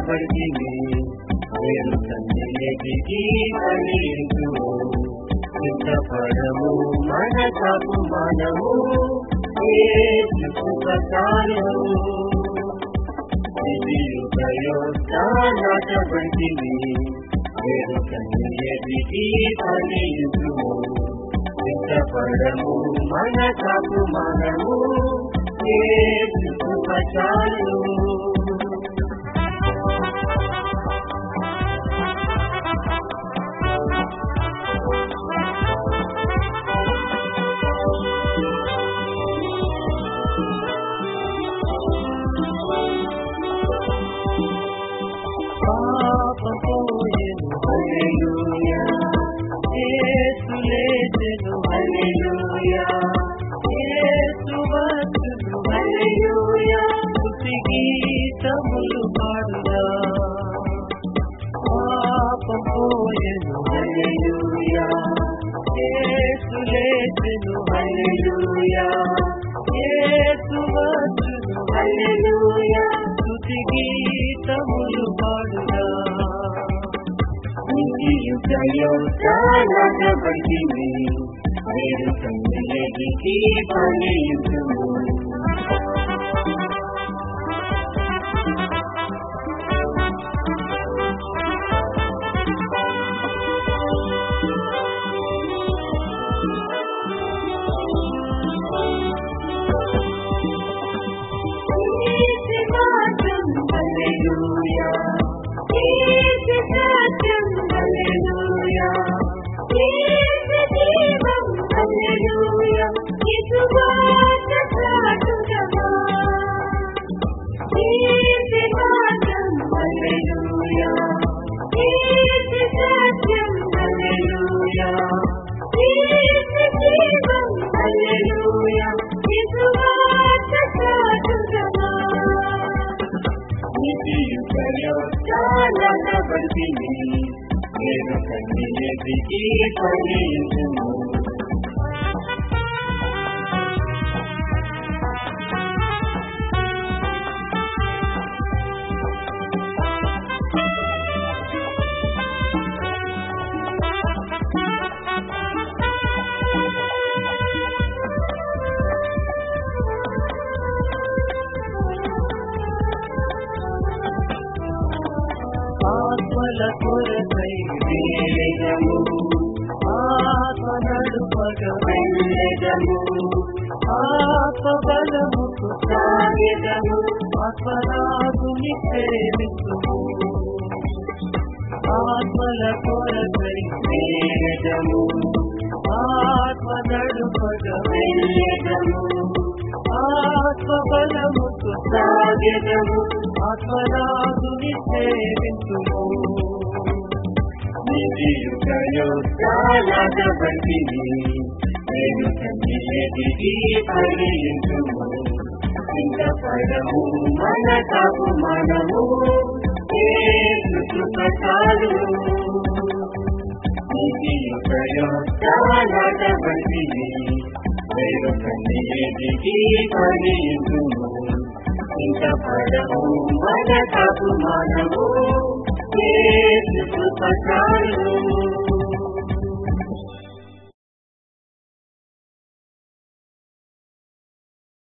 నాటబడిని వేరు సన్నిధికి ఫలించు సిద్ధపడము మన తప్పు మనము ఏసుపచారు నాటబడిని వేరు సన్నిధికి ఫలించు సిద్ధపడము మన తప్పు మనము ఏసుపచారు పాపపోయెను హల్లెలూయా యేసు లేచెను హల్లెలూయా యేసు వచ్చును హల్లెలూయా స్తుతి గీతములు పాడుదా పాపపోయెను హల్లెలూయా యేసు లేచెను హల్లెలూయా యేసు వచ్చును హల్లెలూయా స్తుతి గీతములు పాడుదా నాటబడిని వేరు సన్నిధికి ఫలించు హల్లెలూయా హల్లెలూయా హల్లెలూయా హల్లెలూయా హల్లెలూయా నాటబడిని వేరు సన్నిధికి ఫలించు ఆత్మల కొరకై వేగము ఆత్మ నడుపగ వెళ్ళెదము ఆత్మ బలముకు సాగెదము ఆత్మరాగుని ప్రేమితుము ఆత్మల కొరకై వేగము ఆత్మ నడుపగ వెళ్ళెదము ఆత్మ బలముకు సాగెదము ఆత్మరాగుని సేవించుము నాటబడిని వేరు సన్నిధికి ఫలించుము చింతపడము మన తప్పు మనము ఏసుకృపచారు నాటబడిని వేరు సన్నిధికి ఫలించుము చింతపడము మన తప్పు మనము ఏసుకృపచారు